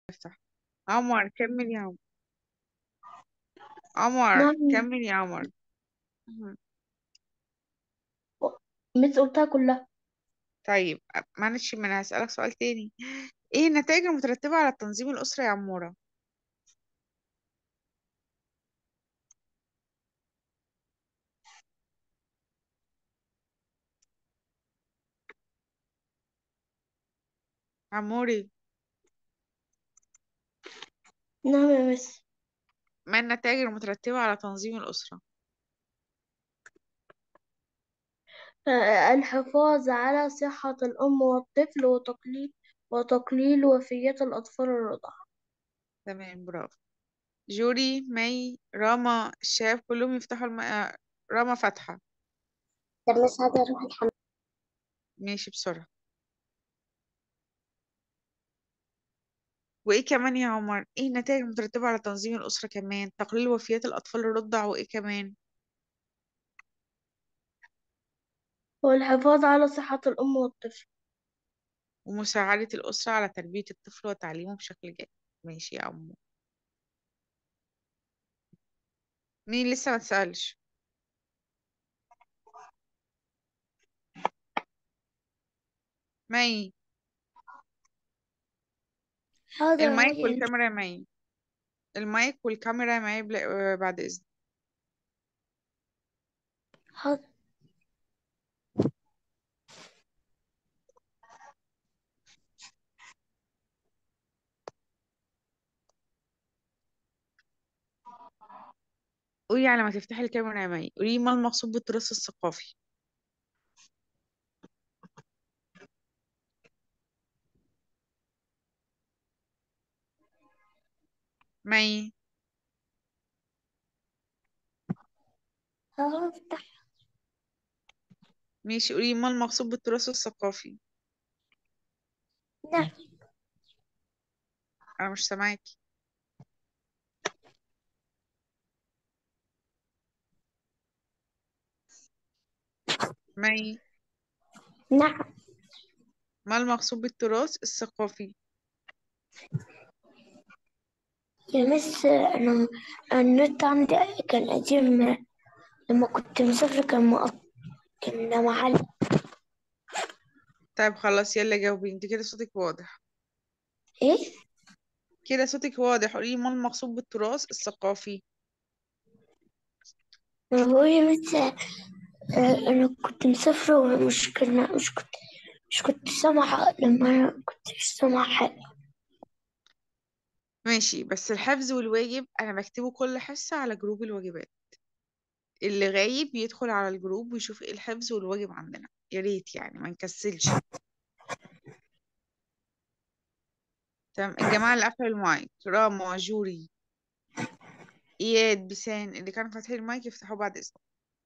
افتح عمر كمل يا عمر عمر نعم كمل يا عمر مهم. مس قلتها كلها طيب معلش ما انا هسألك سؤال تاني ايه النتائج المترتبة على التنظيم الأسري يا عمورة عموري نعم يا مس ما النتائج المترتبة على تنظيم الأسرة آه، الحفاظ على صحة الأم والطفل وتقليل وتقليل وفيات الأطفال الرضع تمام برافو جوري مي راما الشباب كلهم يفتحوا الم... آه، راما فاتحة طب مس عايزة أروح الحمام ماشي بسرعة وإيه كمان يا عمر إيه النتائج المترتبة على تنظيم الأسرة كمان تقليل وفيات الأطفال الرضع وإيه كمان والحفاظ على صحة الأم والطفل ومساعدة الأسرة على تربية الطفل وتعليمه بشكل جيد ماشي يا عمو مين لسه ما تسألش مي حاضر المايك عادي والكاميرا يا مي المايك والكاميرا يا مي بلا- بعد إذن حاضر قولي على ما تفتحي الكاميرا يا مي قولي ما المقصود بالتراث الثقافي مي هفتح ماشي قولي ما المقصود بالتراث الثقافي نعم أنا مش سامعاكي مي نعم ما المقصود بالتراث الثقافي يا مس أنا النت عندي كان قديم لما كنت مسافرة كان مقط... كان معلق طيب خلاص يلا جاوبي انت كده صوتك واضح إيه؟ كده صوتك واضح قولي ما المقصود بالتراث الثقافي أنا بقول يا مس آه، أنا كنت مسافرة ومش كنا مش كنت مش كنت سامعة لما أنا كنت مش سامعة حاجة ماشي بس الحفظ والواجب انا بكتبه كل حصة على جروب الواجبات اللي غايب يدخل على الجروب ويشوف ايه الحفظ والواجب عندنا يا ريت يعني ما نكسلش تمام الجماعة اللي قفلوا المايك راما جوري اياد بيسان اللي كانوا فاتحين المايك يفتحوه بعد اذنك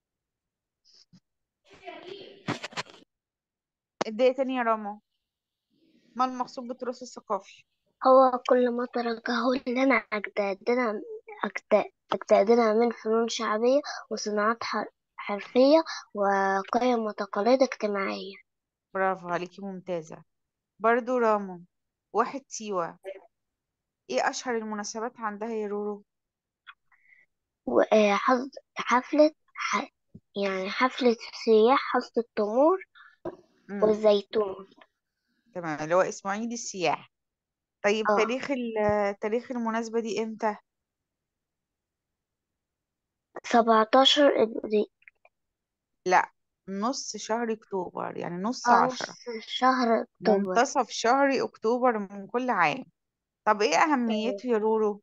الدقيقة تانية يا راما ما المقصود بالتراث الثقافي هو كل ما تركه لنا أجدادنا أجداد أجدادنا من فنون شعبية وصناعات ح- حرفية وقيم وتقاليد اجتماعية برافو عليكي ممتازة برضو راما واحد سيوة ايه اشهر المناسبات عندها يا رورو وحفلة ح... يعني حفلة سياح حصة التمور امم والزيتون تمام اللي هو اسمه عيد السياح طيب اه تاريخ ال- تاريخ المناسبة دي امتى سبعتاشر ابريل لا نص شهر اكتوبر يعني نص اه نص عشرة شهر أكتوبر منتصف شهر اكتوبر من كل عام طب ايه اهميته يا رورو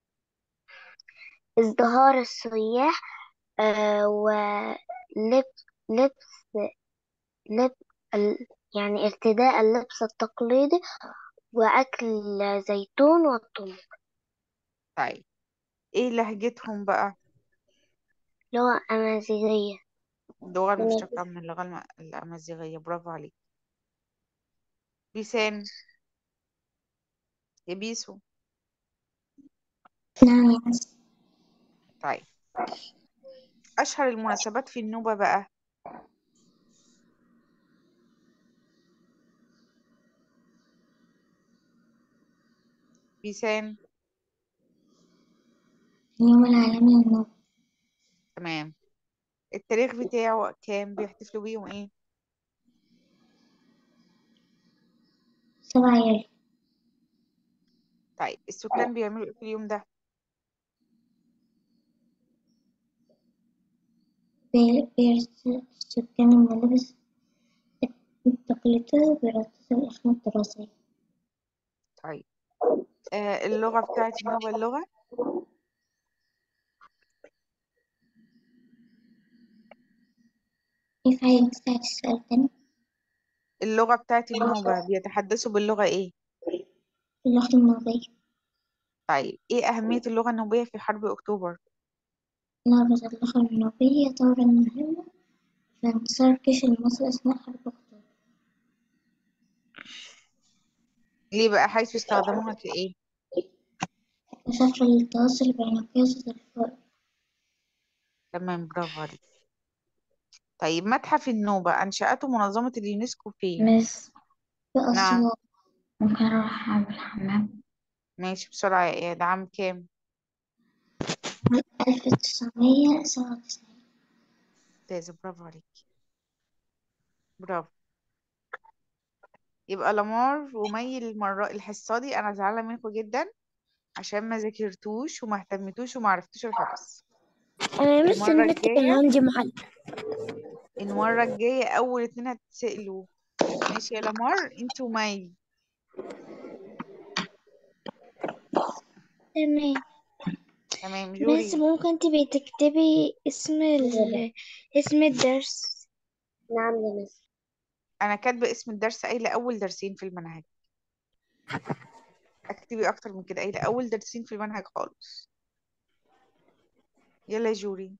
ازدهار السياح آه ولبس لبس لبس ال... يعني ارتداء اللبس التقليدي وأكل زيتون والتمر طيب ايه لهجتهم بقى اللي هو أمازيغية اللغة المشتقة من اللغة الم- الأمازيغية برافو عليك بيسان يا بيسو نعم طيب أشهر المناسبات في النوبة بقى بيسان اليوم العالمي للنوم تمام التاريخ بتاعه كام بيحتفلوا بيه يوم ايه سبعة يوليو طيب السكان بيعملوا ايه في اليوم ده بي- بيرسل السكان الملابس التقليدية وبيرتبوا الأحمال الدراسية طيب آه اللغة بتاعت النوبة اللغة ينفع يسأل السؤال تاني اللغة بتاعت النوبة بيتحدثوا باللغة ايه اللغة النوبية طيب ايه أهمية اللغة النوبية في حرب أكتوبر لعبة اللغة النوبية دورا مهما في انتصار الجيش المصري أثناء حرب أكتوبر ليه بقى حيث استخدموها في ايه كشفرة للتواصل بين قيادة الفرق تمام برافو عليك طيب متحف النوبة أنشأته منظمة اليونسكو فين مس في نعم أسوان ممكن أروح أعمل الحمام ماشي بسرعة يا إياد عام كام ألف تسعمية سبعة وتسعين ممتازة برافو عليك برافو يبقى لامار ومي المرة الحصة دي أنا زعلانة منكم جدا عشان ما ذاكرتوش وما اهتمتوش وما عرفتوش الحفظ أنا مس المرة النت كان الجاية عندي محل المرة الجاية أول اتنين هتتسألوا ماشي يا لامار انتوا ومي تمام تمام بس جوري ممكن تبقي تكتبي اسم ال... اسم الدرس نعم يا مس أنا كاتبة اسم الدرس قايلة أول درسين في المنهج اكتبي أكتر من كده قايلة أول درسين في المنهج خالص يلا يا جوري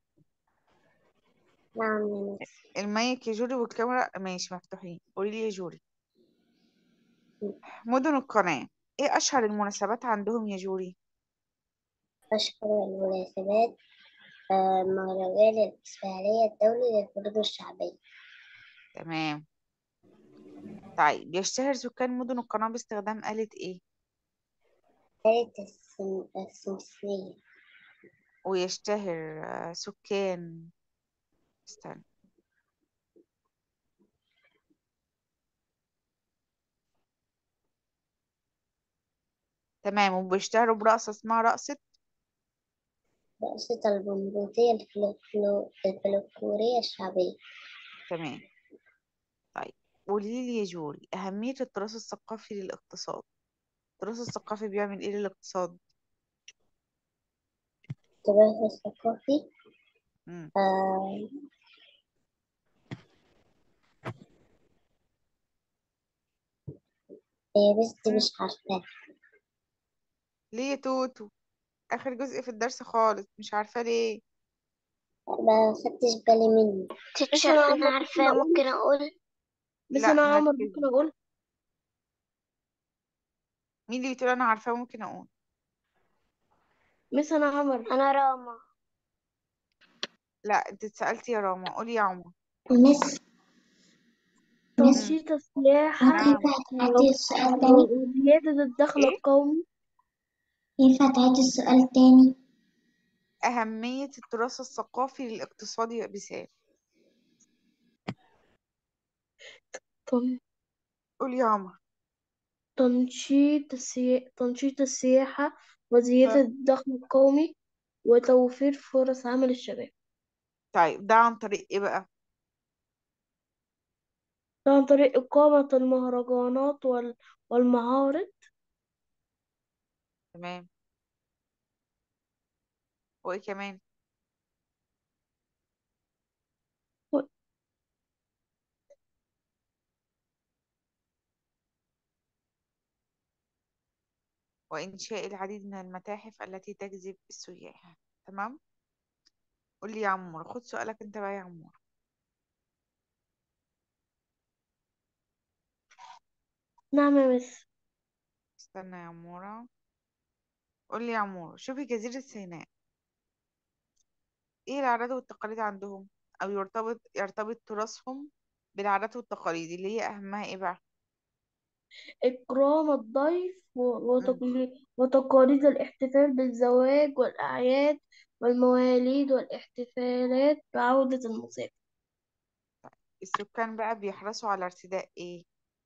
نعم يا مس المايك يا جوري والكاميرا ماشي مفتوحين قولي لي يا جوري مدن القناة ايه اشهر المناسبات عندهم يا جوري أشهر المناسبات آه، مهرجان الإسماعيلية الدولي للفنون الشعبية تمام طيب يشتهر سكان مدن القناة باستخدام آلة ايه آلة السم... السمسمية ويشتهر آه، سكان استنى تمام وبيشتهروا برقصة اسمها رقصة رقصة البنبوطية الفلو... فلو... الفلكلورية الشعبية تمام طيب قولي لي يا جوري أهمية التراث الثقافي للاقتصاد التراث الثقافي بيعمل ايه للاقتصاد التراث الثقافي مم. آه... هي بس دي مم. مش عارفاها ليه يا توتو آخر جزء في الدرس خالص مش عارفة ليه ما خدتش بالي منه بس تيتشر انا أنا عمر ممكن عارفاه اقول ممكن أقول بس لا انا عمر مركزي ممكن اقول مين اللي بتقول انا عارفاه ممكن اقول بس انا عمر أنا راما لا انت اتسألتي يا راما قولي يا عمر مس مس مم. تنشيط السياحة ممكن نعم ينفع تعيدي السؤال تاني وزيادة الدخل ايه القومي ينفع تعيدي السؤال تاني أهمية التراث الثقافي للاقتصاد يا بسام تن- قولي يا عمر تنشيط السيا... تنشيط السياحة وزيادة ها. الدخل القومي وتوفير فرص عمل الشباب طيب ده عن طريق ايه بقى ده عن طريق إقامة المهرجانات وال... والمعارض تمام وايه كمان و- وإنشاء العديد من المتاحف التي تجذب السياح تمام قولي يا عمور خد سؤالك انت بقى يا عمور نعم يا مس استنى يا عمورة قولي يا عمور شوفي جزيرة سيناء ايه العادات والتقاليد عندهم او يرتبط يرتبط تراثهم بالعادات والتقاليد اللي هي اهمها ايه بقى إكرام الضيف و- مم. وتقلي- وتقاليد الاحتفال بالزواج والأعياد والمواليد والاحتفالات بعودة المسافر السكان بقى بيحرصوا على ارتداء ايه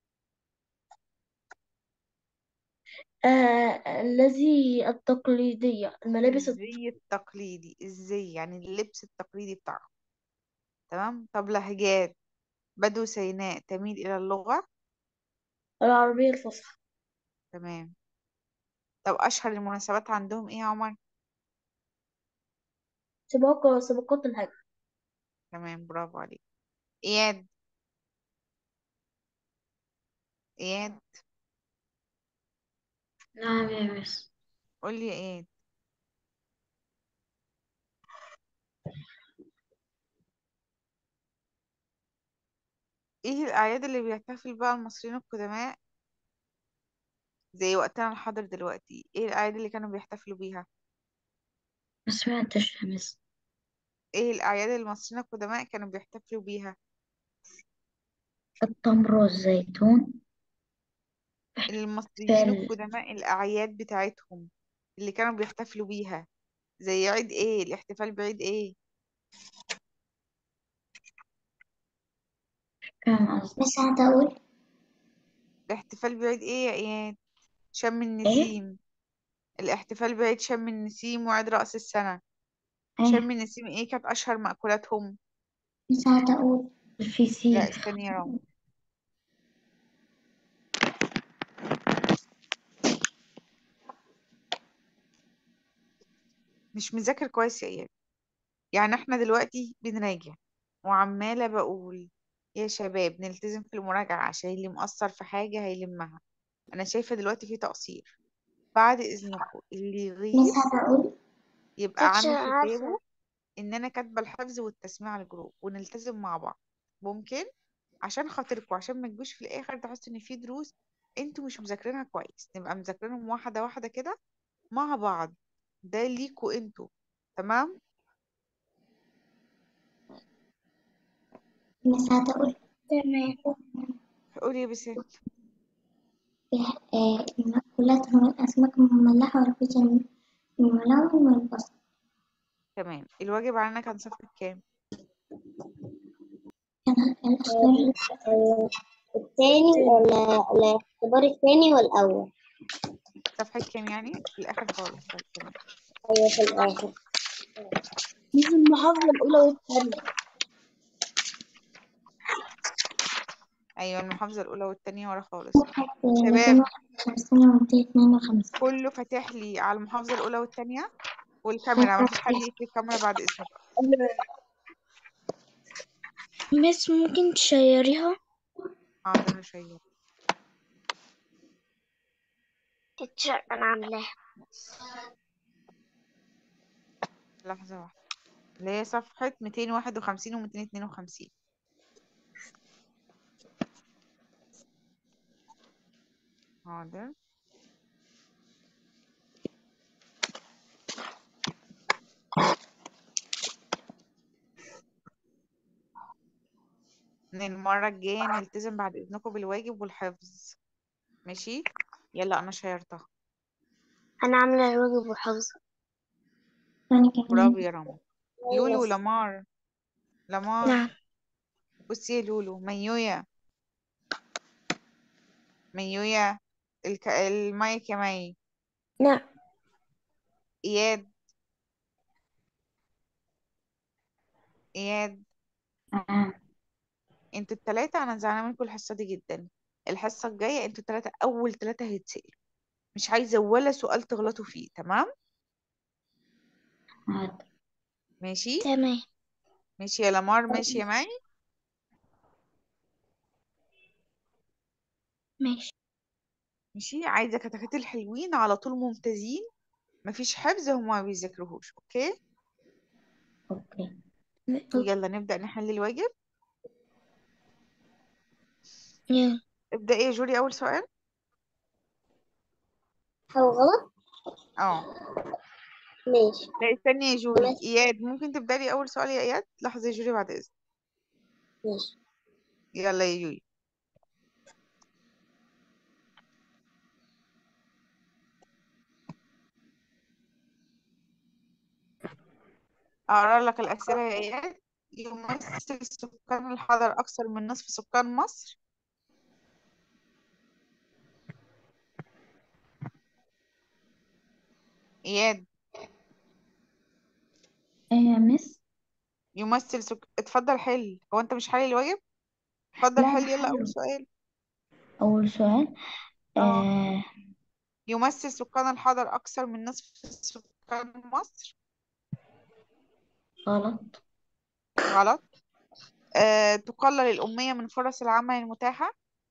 آه الذي التقليدية الملابس الت- الزي التقليدي الزي يعني اللبس التقليدي بتاعهم تمام طب لهجات بدو سيناء تميل إلى اللغة العربية الفصحى تمام طب أشهر المناسبات عندهم إيه يا عمر سباق سباقات الهجر تمام برافو عليك إياد إياد نعم يا مس قولي يا إياد إيه الأعياد اللي بيحتفل بها المصريين القدماء زي وقتنا الحاضر دلوقتي إيه الأعياد اللي كانوا بيحتفلوا بيها ما سمعتش يا مس إيه الأعياد اللي المصريين القدماء كانوا بيحتفلوا بيها التمر والزيتون المصريين احتفال القدماء الأعياد بتاعتهم اللي كانوا بيحتفلوا بيها زي عيد إيه الاحتفال بعيد إيه فاهم قصدي بس قاعدة أقول الاحتفال بعيد ايه يا اياد شم إيه النسيم الاحتفال بعيد شم النسيم وعيد رأس السنة إيه شم النسيم ايه كانت اشهر مأكولاتهم بس قاعدة أقول لا الفسيخ استني يا رام مش مذاكر كويس يا اياد يعني احنا دلوقتي بنراجع وعمالة بقول يا شباب نلتزم في المراجعة عشان اللي مقصر في حاجة هيلمها انا شايفة دلوقتي في تقصير بعد اذنكم اللي بس يغيب قاعدة أقول يبقى مش عامل عارفة حسابه ان انا كاتبة الحفظ والتسميع على الجروب ونلتزم مع بعض ممكن عشان خاطركم عشان ما تجوش في الاخر تحسوا ان في دروس انتوا مش مذاكرينها كويس نبقى مذاكرينهم واحده واحده كده مع بعض ده ليكوا انتوا تمام بس قاعدة أقول تمام قولي يا بسات فيها آه، المأكولات هو الأسماك المملحة والفيتامين الملون والبصل تمام الواجب علينا كان صفحه كام كان الأختار الثاني ولا الاختبار الثاني والأول صفحه كام يعني في الاخر خالص طيب تمام أيوة في الآخر مثل المحافظة الأولى والثانية ايوه المحافظه الاولى والتانية ورا خالص صفحة شباب 251 و 252 كله فاتح لي على المحافظه الاولى والتانية والكاميرا ما فيش حد يقفل الكاميرا بعد اذنك مس ممكن تشيريها حاضر شيء تتشر أنا عاملاها لحظه واحده اللي هي صفحه 251 و 252 حاضر من المرة الجاية نلتزم بعد إذنكم بالواجب والحفظ ماشي يلا أنا شيرتها أنا عاملة الواجب والحفظ وأنا برافو كمان يا رامي لولو لمار لمار نعم بصي يا لولو ميويا ميويا الك... المايك يا مي نعم إياد إياد آه. انتوا التلاتة أنا زعلانة منكم الحصة دي جدا الحصة الجاية انتوا التلاتة أول تلاتة هيتسألوا مش عايزة ولا سؤال تغلطوا فيه تمام حاضر ماشي تمام ماشي يا لمار ماشي يا مي ماشي ماشي عايزة كتكات الحلوين على طول ممتازين مفيش حفظ هما ما بيذاكروهوش اوكي أوكي ويلا نبدأ نحل الواجب يلا ابدأ ايه يا جوري أول سؤال هو غلط اه ماشي لا استني يا جوري ماشي إياد ممكن تبدأ لي أول سؤال يا إياد لحظة يا جوري بعد إذن ماشي يلا يا يوي أقرأ لك الأسئلة يا إياد يمثل سكان الحضر أكثر من نصف سكان مصر إياد ايه يا مس يمثل سك... اتفضل حل هو أنت مش حل الواجب اتفضل لا حل انا يلا أول حلو سؤال اول سؤال اه آه يمثل سكان الحضر أكثر من نصف سكان مصر غلط غلط أه... تقلل الأمية من فرص العمل المتاحة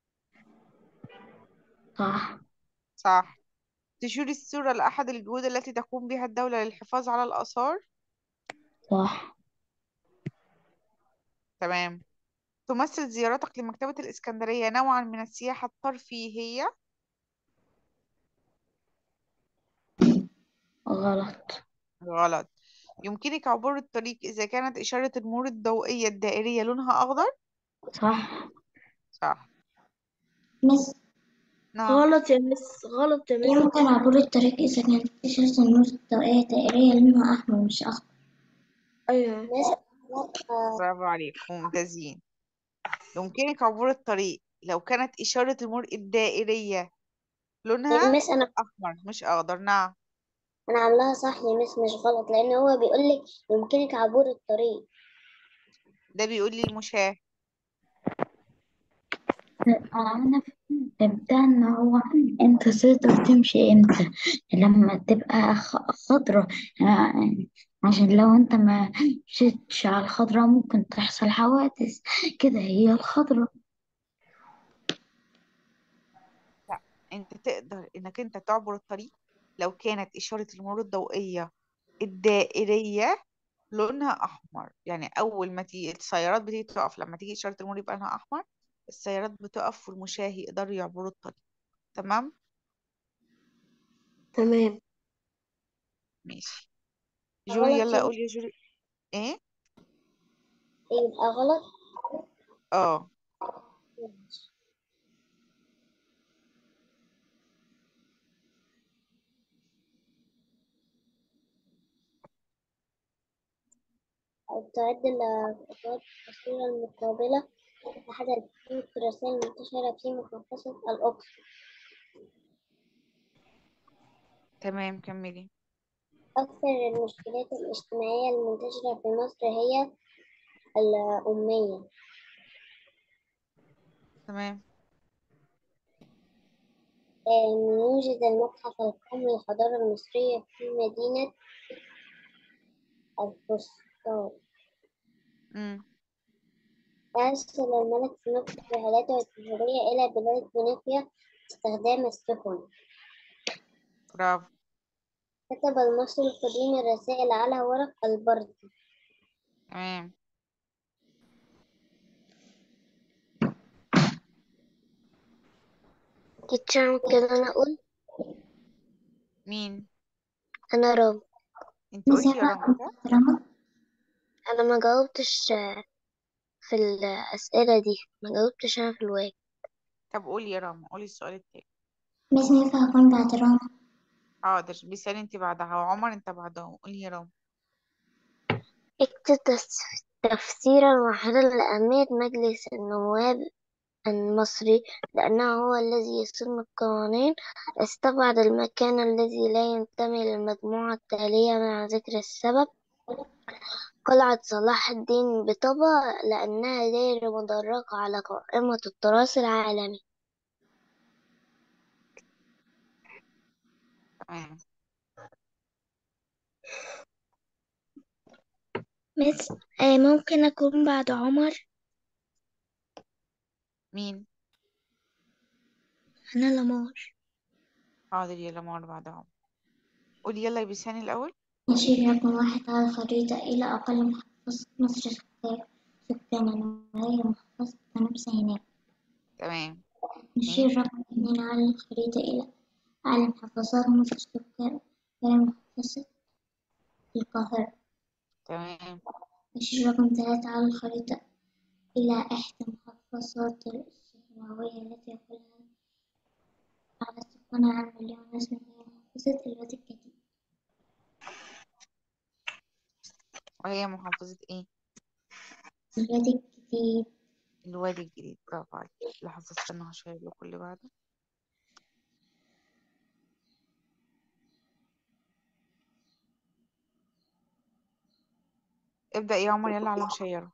صح صح تشير الصورة لأحد الجهود التي تقوم بها الدولة للحفاظ على الآثار صح تمام تمثل زيارتك لمكتبة الإسكندرية نوعا من السياحة الترفيهية غلط غلط يمكنك عبور الطريق إذا كانت إشارة المرور الضوئية الدائرية لونها أخضر صح صح مس نعم غلط يا مس غلط يا مس يمكن عبور الطريق إذا كانت إشارة النور الضوئية دائرية لونها أحمر مش أخضر ايوه مس برافو عليك ممتازين يمكنك عبور الطريق لو كانت إشارة المرور الدائرية لونها مس أنا أحمر مش أخضر نعم أنا عاملاها صح يا مس مش غلط لأن هو بيقول لك يمكنك عبور الطريق ده بيقول لي المشاة انا فهمتها ان هو انت تقدر تمشي امتى لما تبقى خ- خضرة يعني عشان لو انت ما مشيتش على الخضرة ممكن تحصل حوادث كده هي الخضرة لا أنت تقدر إنك أنت تعبر الطريق لو كانت إشارة المرور الضوئية الدائرية لونها أحمر يعني أول ما تيجي السيارات بتيجي تقف لما تيجي إشارة المرور يبقى لونها أحمر السيارات بتقف والمشاة يقدروا يعبروا الطريق تمام تمام ماشي جوري غلط يلا يا قول يا جوري إيه يبقى غلط اه أو تعد الخطوات التصوير المقابلة أحد البنوك في الرسائل المنتشرة في محافظة الأقصر تمام كملي أكثر المشكلات الاجتماعية المنتشرة في مصر هي الأمية تمام آه، يوجد المتحف القومي للحضارة المصرية في مدينة الفسطاط امم أرسل الملك فاروق رحلاته التجارية إلى بلاد فينيقيا باستخدام السفن برافو كتب المصري القديم الرسائل على ورق البرد تمام تيتشر ممكن أنا أقول مين أنا رام انت قلتي يا رنا صح؟ رمض أنا ما جاوبتش في الأسئلة دي ما جاوبتش أنا في الواجب طب قولي يا رنا قولي السؤال التاني بس ينفع أكون بعد رمض حاضر بيسألي انت بعدها وعمر انت بعدهم قولي يا رنا اكتب تس- تفسيرا واحدا لأهمية مجلس النواب المصري لأنه هو الذي يصيغ القوانين استبعد المكان الذي لا ينتمي للمجموعة التالية مع ذكر السبب قلعة صلاح الدين بطبع لأنها غير مدرجة على قائمة التراث العالمي تمام مس آه، ممكن أكون بعد عمر مين أنا لمار حاضر يلا مر بعدهم قولي يلا يا بيساني الأول نشير رقم واحد على الخريطة إلى أقل محافظة مصر سكان- سكانا وهي محافظة جنوب سيناء تمام نشير اتنين رقم اثنين على الخريطة إلى أعلى محافظات مصر سكان وهي محافظة القاهرة تمام نشير رقم ثلاثة على الخريطة إلى إحدى محافظات الصحراوية التي يقولها على سكانها عن مليون نسمة هي محافظة الوادي الجديد وهي محافظة ايه الوادي الجديد الوادي الجديد برافو عليك لحظة استنى هشير لكم اللي بعده ابدأ يا عمر يلا على مشيره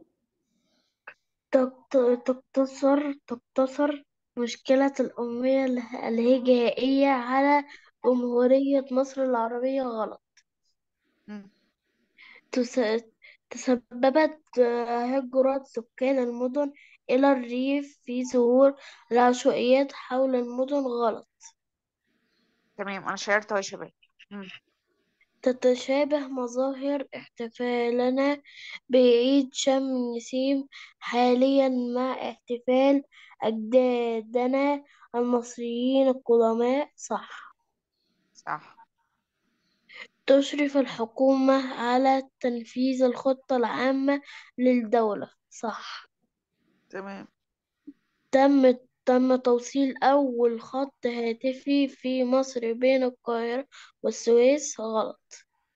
تقت- تقتصر تقتصر مشكلة الأمية اله- الهجائية على جمهورية مصر العربية غلط مم. تس- تسببت هجرة سكان المدن إلى الريف في ظهور العشوائيات حول المدن غلط تمام انا شيرت اهو يا شباب مم. تتشابه مظاهر احتفالنا بعيد شم النسيم حاليا مع احتفال أجدادنا المصريين القدماء صح صح تشرف الحكومة على تنفيذ الخطة العامة للدولة صح تمام تم تم توصيل أول خط هاتفي في مصر بين القاهرة والسويس غلط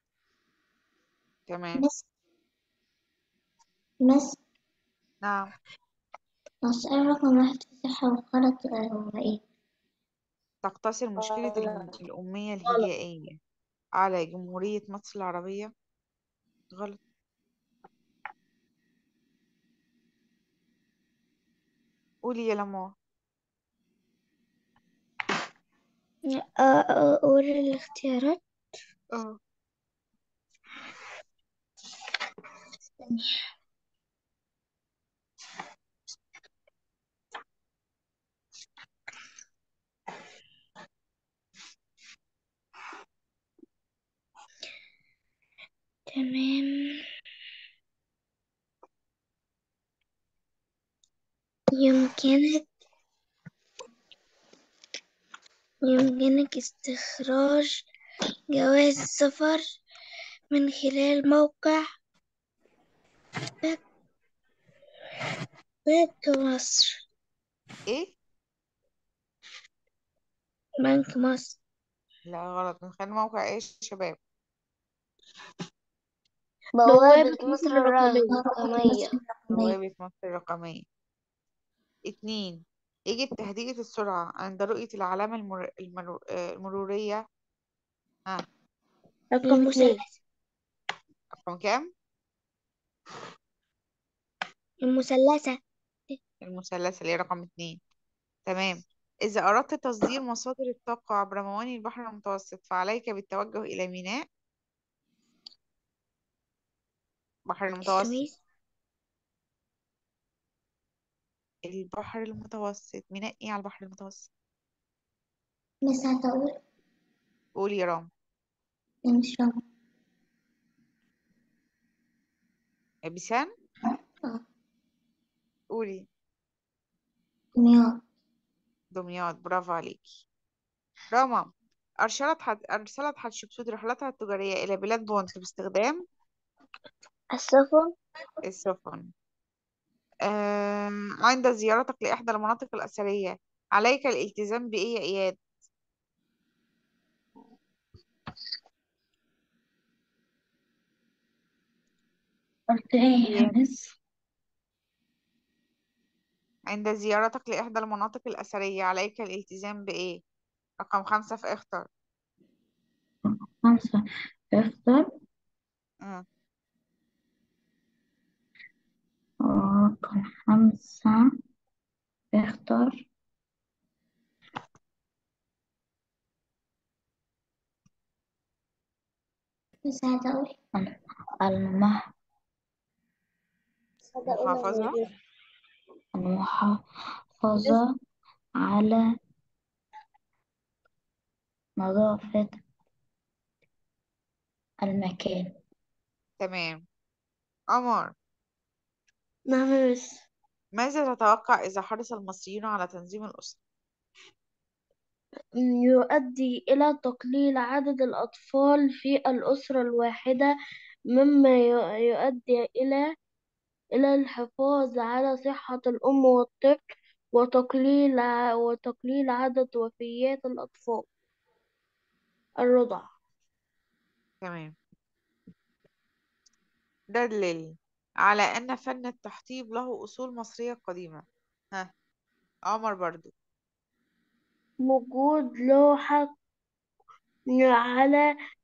تمام مس مس نعم السؤال رقم واحد في صحة وغلط هو ايه؟ تقتصر مشكلة الم- الأمية الهجائية على جمهورية مصر العربية غلط قولي يا لمار أقول الاختيارات اه تمام يمكنك يمكنك استخراج جواز السفر من خلال موقع بنك بنك مصر ايه بنك مصر لا غلط من خلال موقع ايه يا شباب بوابة بوابة مصر مصر الرقمية الرقمية بوابة مصر الرقمية اتنين يجب تهدئة السرعة عند رؤية العلامة المر... المر... آه، المرورية ها رقم اتنين المثلث رقم كام؟ المثلثة المثلثة اللي هي رقم اتنين تمام إذا أردت تصدير مصادر الطاقة عبر موانئ البحر المتوسط فعليك بالتوجه إلى ميناء البحر المتوسط السويس البحر المتوسط ميناء ايه على البحر المتوسط مس هتقول قولي يا رام مش رقم بيسان اه قولي دمياط دمياط برافو عليكي راما أرسلت حد... أرسلت حتشبسوت رحلتها التجارية إلى بلاد بونت باستخدام السفن السفن آم... عند زيارتك لإحدى المناطق الأثرية عليك الالتزام بإيه يا إياد قلت ايه يا إياد مس عند زيارتك لإحدى المناطق الأثرية عليك الالتزام بإيه رقم خمسة في اختر خمسة اختر آه. رقم خمسة اختر مس هتقول المح محافظة المحافظة على نظافة المكان تمام عمر نعم يا مس ماذا تتوقع إذا حرص المصريون على تنظيم الأسرة يؤدي إلى تقليل عدد الأطفال في الأسرة الواحدة مما ي- يؤدي إلى إلى الحفاظ على صحة الأم والطفل وتقليل ع- وتقليل عدد وفيات الأطفال الرضع تمام دلل على أن فن التحطيب له أصول مصرية قديمة ها عمر برضو وجود لوحة على